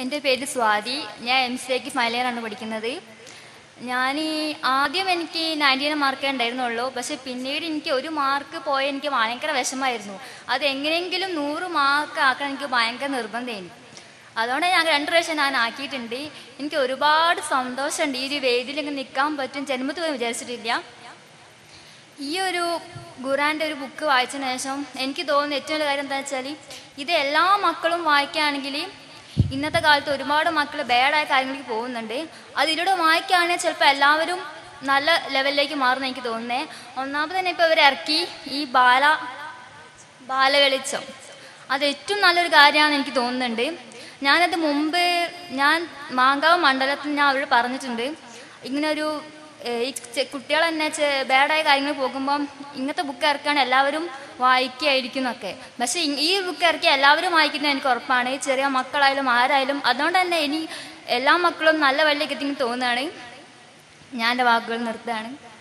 എൻ്റെ പേര് സ്വാതി ഞാൻ എം സിക്ക് ഫൈനൽ ഇയറാണ് പഠിക്കുന്നത് ഞാൻ ഈ ആദ്യം എനിക്ക് നയൻറ്റീൻ മാർക്കേ ഉണ്ടായിരുന്നുള്ളൂ പക്ഷെ പിന്നീട് എനിക്ക് ഒരു മാർക്ക് പോയ എനിക്ക് ഭയങ്കര വിഷമമായിരുന്നു അത് എങ്ങനെയെങ്കിലും നൂറ് മാർക്ക് ആക്കാൻ എനിക്ക് ഭയങ്കര നിർബന്ധമായിരുന്നു അതുകൊണ്ട് ഞാൻ രണ്ട് പ്രാവശ്യം ഞാൻ ആക്കിയിട്ടുണ്ട് എനിക്ക് ഒരുപാട് സന്തോഷമുണ്ട് ഈ ഒരു വേദിയിൽ ഇങ്ങനെ നിൽക്കാൻ പറ്റും ജന്മത്തിൽ പോലും വിചാരിച്ചിട്ടില്ല ഈ ഒരു ഖുറാൻ്റെ ഒരു ബുക്ക് വായിച്ചതിന് ശേഷം എനിക്ക് തോന്നുന്ന ഏറ്റവും വലിയ കാര്യം എന്താ വെച്ചാൽ ഇത് എല്ലാ മക്കളും വായിക്കുകയാണെങ്കിൽ ഇന്നത്തെ കാലത്ത് ഒരുപാട് മക്കൾ ബാഡായ കാര്യങ്ങളിലേക്ക് പോകുന്നുണ്ട് അതിലൂടെ വായിക്കുകയാണെങ്കിൽ ചിലപ്പോൾ എല്ലാവരും നല്ല ലെവലിലേക്ക് മാറുന്ന എനിക്ക് തോന്നുന്നത് ഒന്നാമത് തന്നെ ഇപ്പോൾ ഇവർ ഇറക്കി ഈ ബാല ബാലവെളിച്ചം അത് ഏറ്റവും നല്ലൊരു കാര്യമാണെന്ന് എനിക്ക് തോന്നുന്നുണ്ട് ഞാനത് മുമ്പ് ഞാൻ മാങ്കാവ് മണ്ഡലത്തിൽ ഞാൻ അവരോട് പറഞ്ഞിട്ടുണ്ട് ഇങ്ങനെ ഒരു ഏഹ്, ഈ ചെ- കുട്ടികൾ തന്നെ ചെ- ബാഡായ കാര്യങ്ങൾ പോകുമ്പം ഇങ്ങനത്തെ ബുക്ക് ഇറക്കാൻ എല്ലാവരും വായിക്കുകയായിരിക്കും എന്നൊക്കെ പക്ഷേ ഇ- ഈ ബുക്ക് ഇറക്കി എല്ലാവരും വായിക്കുന്നത് എനിക്ക് ഉറപ്പാണ് ചെറിയ മക്കളായാലും ആരായാലും അതുകൊണ്ട് തന്നെ ഇനി എല്ലാ മക്കളും നല്ല വഴിയിലേക്ക് എത്തിയെന്ന് തോന്നുകയാണ് ഞാൻ എൻ്റെ വാക്കുകൾ നിർത്തുകയാണ്